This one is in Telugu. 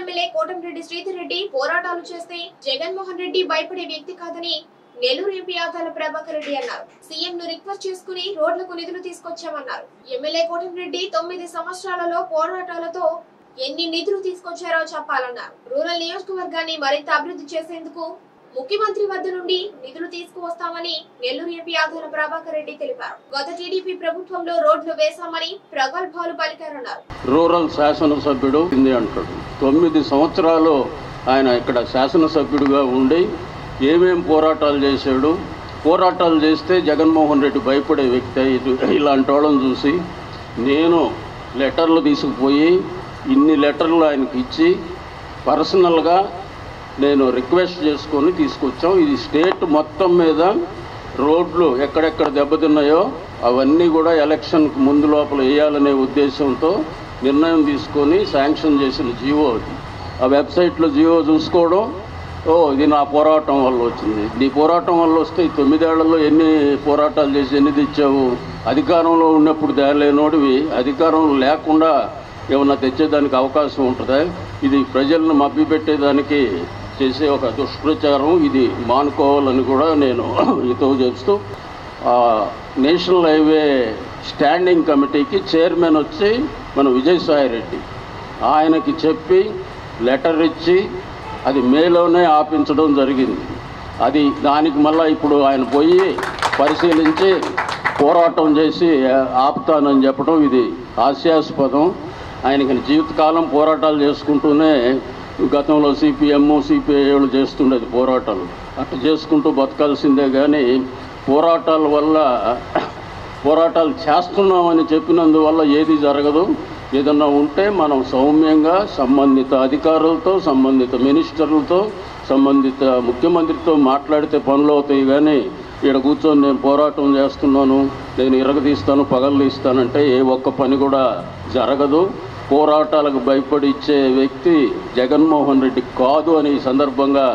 ఎమ్మెల్యే కోటంరెడ్డి శ్రీధర్ రెడ్డి పోరాటాలు చేస్తే జగన్మోహన్ రెడ్డి భయపడే వ్యక్తి కాదని నెల్లూరు ఎంపీ ఆదాల ప్రభాకర్ రెడ్డి అన్నారు సీఎం ను రిక్వెస్ట్ చేసుకుని రోడ్లకు నిధులు తీసుకొచ్చామన్నారు ఎమ్మెల్యే కోటంరెడ్డి తొమ్మిది సంవత్సరాలలో పోరాటాలతో ఎన్ని నిధులు తీసుకొచ్చారో చెప్పాలన్నారు రూరల్ నియోజకవర్గాన్ని మరింత అభివృద్ధి చేసేందుకు ముఖ్యమంత్రి వద్ద నుండి నిధులు తీసుకువస్తామని నెల్లూరు ఎంపీ ఆదాల ప్రభాకర్ రెడ్డి తెలిపారు గత టీడీపీ ప్రభుత్వంలో రోడ్లు వేశామని ప్రగల్భాలు పలికారన్నారు రూరల్ శాసనసభ్యుడు ఇది అంటాడు తొమ్మిది సంవత్సరాలు ఆయన ఇక్కడ శాసనసభ్యుడిగా ఉండి ఏమేం పోరాటాలు చేశాడు పోరాటాలు చేస్తే జగన్మోహన్ రెడ్డి భయపడే వ్యక్తి ఇది- ఇలాంటి వాళ్ళని చూసి నేను లెటర్లు తీసుకుపోయి ఇన్ని లెటర్లు ఆయనకి ఇచ్చి పర్సనల్గా నేను రిక్వెస్ట్ చేసుకొని తీసుకొచ్చాం ఇది స్టేట్ మొత్తం మీద రోడ్లు ఎక్కడెక్కడ దెబ్బతిన్నాయో అవన్నీ కూడా ఎలక్షన్కి ముందు లోపల వేయాలనే ఉద్దేశంతో నిర్ణయం తీసుకొని శాంక్షన్ చేసిన జియో అది ఆ వెబ్సైట్లో జియో చూసుకోవడం ఓ ఇది నా పోరాటం వల్ల వచ్చింది నీ పోరాటం వల్ల వస్తే ఈ తొమ్మిదేళ్లలో ఎన్ని పోరాటాలు చేసి ఎన్ని తెచ్చావు అధికారంలో ఉన్నప్పుడు తేలేనోడివి అధికారం లేకుండా ఏమన్నా తెచ్చేదానికి అవకాశం ఉంటుందా ఇది ప్రజలను మభ్యపెట్టేదానికి చేసే ఒక దుష్ప్రచారం ఇది మానుకోవాలని కూడా నేను హితవు చేస్తూ ఆ, నేషనల్ హైవే స్టాండింగ్ కమిటీకి చైర్మన్ వచ్చి మన విజయసాయి రెడ్డి ఆయనకి చెప్పి లెటర్ ఇచ్చి అది మేలోనే ఆపించడం జరిగింది అది దానికి మళ్ళీ ఇప్పుడు ఆయన పోయి పరిశీలించి పోరాటం చేసి ఆపుతానని చెప్పడం ఇది హాస్యాస్పదం ఆయనకి జీవితకాలం పోరాటాలు చేసుకుంటూనే గతంలో సిపిఎం సిపిఐలు చేస్తుండేది పోరాటాలు అట్లా చేసుకుంటూ బతకాల్సిందే కానీ పోరాటాల వల్ల పోరాటాలు చేస్తున్నామని చెప్పినందువల్ల ఏది జరగదు ఏదన్నా ఉంటే మనం సౌమ్యంగా సంబంధిత అధికారులతో సంబంధిత మినిస్టర్లతో సంబంధిత ముఖ్యమంత్రితో మాట్లాడితే పనులు అవుతాయి కానీ ఇక్కడ కూర్చొని నేను పోరాటం చేస్తున్నాను నేను ఇరగదీస్తాను పగలు తీస్తానంటే ఏ ఒక్క పని కూడా జరగదు పోరాటాలకు భయపడి ఇచ్చే వ్యక్తి జగన్మోహన్ రెడ్డి కాదు అని ఈ సందర్భంగా